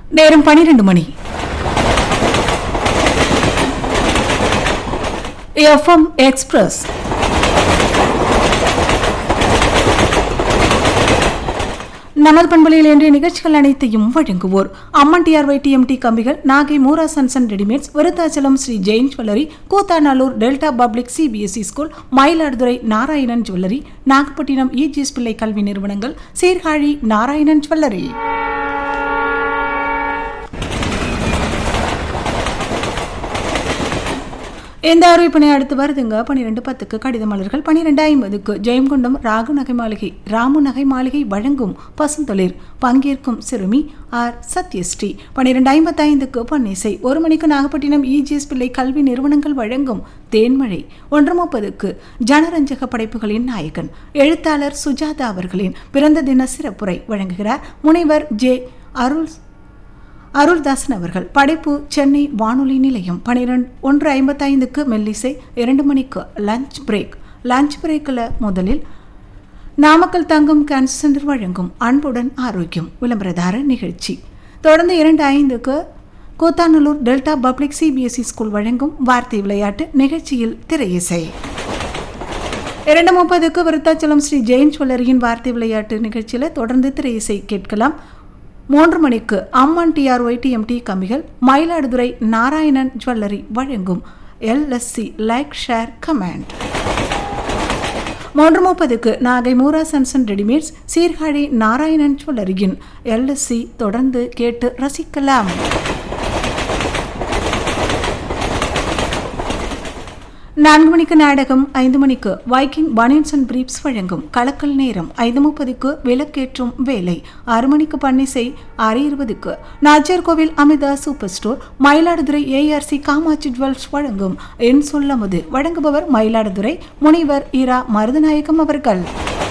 நேரம் பனிரெண்டு மணி FM express நமது பண்பலையில் இன்றைய நிகழ்ச்சிகள் அனைத்தையும் வழங்குவோர் அம்மன் டிஆர்ஒய் டிஎம்டி கம்பிகள் நாகை மூரா சன்சன் readymades Vridhachalam Sri Jain jewellery Koothanallur delta public CBSE school Mayiladuthurai Narayanan jewellery Nagapattinam EGS Pillai கல்வி நிறுவனங்கள் சீர்காழி நாராயணன் ஜுவல்லரி இந்த அறிவிப்பினை அடுத்து வருதுங்க பன்னிரெண்டு பத்துக்கு கடித மலர்கள் பன்னிரெண்டு ஐம்பதுக்கு ஜெயம்கொண்டம் ராகு நகை மாளிகை ராமு நகை மாளிகை வழங்கும் பசுந்தொழில் பங்கேற்கும் சிறுமி ஆர் சத்யஸ்ரீ பன்னிரெண்டு ஐம்பத்தைந்துக்கு பன்னிசை ஒரு மணிக்கு நாகப்பட்டினம் இஜிஎஸ் பிள்ளை கல்வி நிறுவனங்கள் வழங்கும் தேன்மழை ஒன்று முப்பதுக்கு ஜனரஞ்சக படைப்புகளின் நாயகன் எழுத்தாளர் சுஜாதா அவர்களின் பிறந்த தின சிறப்புரை வழங்குகிறார் முனைவர் ஜே அருள் அருள்தாசன் அவர்கள் படைப்பு சென்னை வானொலி நிலையம் பனிரெண்டு ஒன்று ஐம்பத்தைந்துக்கு மெல்லிசை இரண்டு மணிக்கு லஞ்ச் பிரேக் லஞ்ச் பிரேக்கில் முதலில் நாமக்கல் தங்கம் கேன்சர் சென்டர் வழங்கும் அன்புடன் ஆரோக்கியம் விளம்பரதார நிகழ்ச்சி தொடர்ந்து இரண்டு ஐந்துக்கு Koothanallur delta public CBSE school வழங்கும் வார்த்தை விளையாட்டு நிகழ்ச்சியில் திரையிசை இரண்டு முப்பதுக்கு விருத்தாச்சலம் ஸ்ரீ ஜெயின் ஜுவல்லரியின் வார்த்தை விளையாட்டு நிகழ்ச்சியில் தொடர்ந்து திரையிசை கேட்கலாம் மூன்று மணிக்கு அம்மன் டிஆர்ஒய் டிஎம்டி கம்பிகள் மயிலாடுதுறை நாராயணன் ஜுவல்லரி வழங்கும் எல்எஸ்சி லைக் ஷேர் கமெண்ட் மூன்று முப்பதுக்கு நாகை மூரா சன்சன் ரெடிமேட்ஸ் சீர்காழி நாராயணன் ஜுவல்லரியின் எல்எஸ்சி தொடர்ந்து கேட்டு ரசிக்கலாம் நான்கு மணிக்கு நாடகம் ஐந்து மணிக்கு வைக்கிங் பனியன்ஸ் அண்ட் பிரீப்ஸ் வழங்கும் கலக்கல் நேரம் ஐந்து முப்பதுக்கு விளக்கேற்றும் வேலை ஆறு மணிக்கு பன்னிசை ஆறு இருபதுக்கு Nachiyar Kovil Amritha super store Mayiladuthurai ARC Kamatchi jewels வழங்கும் என் சொல்லமுது வழங்குபவர் மயிலாடுதுறை முனைவர் இரா மருதநாயகம் அவர்கள்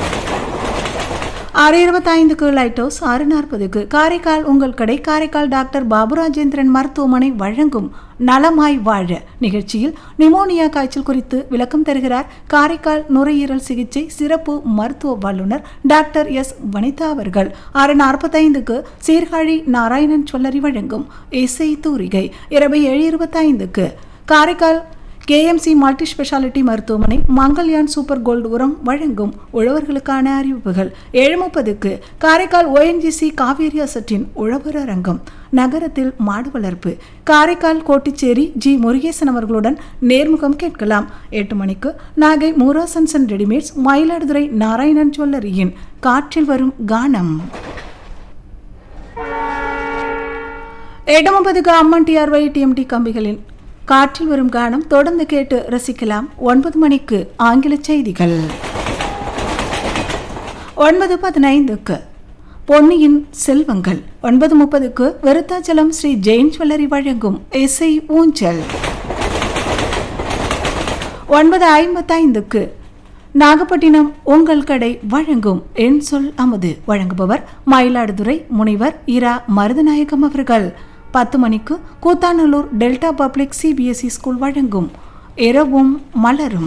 ஆறு இருபத்தைந்துக்கு லைட் ஹவுஸ் ஆறு நாற்பதுக்கு காரைக்கால் உங்கள் கடை காரைக்கால் டாக்டர் பாபுராஜேந்திரன் மருத்துவமனை வழங்கும் நலமாய் வாழ நிகழ்ச்சியில் நிமோனியா காய்ச்சல் குறித்து விளக்கம் தருகிறார் காரைக்கால் நுரையீரல் சிகிச்சை சிறப்பு மருத்துவ வல்லுநர் டாக்டர் எஸ் வனிதா அவர்கள் ஆறு நாற்பத்தைந்துக்கு சீர்காழி நாராயணன் சொல்லரி வழங்கும் இசை தூரிகை இரவு ஏழு இருபத்தைந்துக்கு காரைக்கால் கேஎம்சி மல்டி ஸ்பெஷாலிட்டி மருத்துவமனை மங்கள்யான் சூப்பர் கோல்டு உரம் வழங்கும் உழவர்களுக்கான அறிவிப்புகள் ஏழு முப்பதுக்கு காரைக்கால் ஓஎன்ஜிசி காவேரி அசட்டின் உழவர் அரங்கம் நகரத்தில் மாடு வளர்ப்பு காரைக்கால் கோட்டிச்சேரி ஜி முருகேசன் அவர்களுடன் நேர்முகம் கேட்கலாம் எட்டு மணிக்கு நாகை மூராசன்சன் ரெடிமேட்ஸ் மயிலாடுதுறை நாராயணன் ஜுவல்லரியின் காற்றில் வரும் கானம் எட்டு முப்பதுக்கு அம்மன் டிஆர்ஒய் டிஎம்டி கம்பிகளின் காற்றில் வரும் கானம் தொடர்ந்து கேட்டு ரசிக்கலாம் ஒன்பது மணிக்கு ஆங்கில செய்திகள் ஒன்பது பதினைந்துக்கு பொன்னியின் செல்வங்கள் ஒன்பது முப்பதுக்கு விருத்தாச்சலம் ஸ்ரீ ஜெயின் ஜுவல்லரி வழங்கும் இசை ஊஞ்சல் ஒன்பது ஐம்பத்தைந்துக்கு நாகப்பட்டினம் உங்கள் கடை வழங்கும் என் சொல் அமுது வழங்குபவர் மயிலாடுதுறை முனைவர் இரா மருதநாயகம் அவர்கள் பத்து மணிக்கு Koothanallur delta public CBSE school வழங்கும் இரவும் மலரும்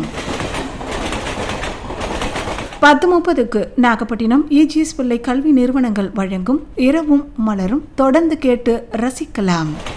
பத்து முப்பதுக்கு நாகப்பட்டினம் இஜிஎஸ் பிள்ளை கல்வி நிறுவனங்கள் வழங்கும் இரவும் மலரும் தொடர்ந்து கேட்டு ரசிக்கலாம்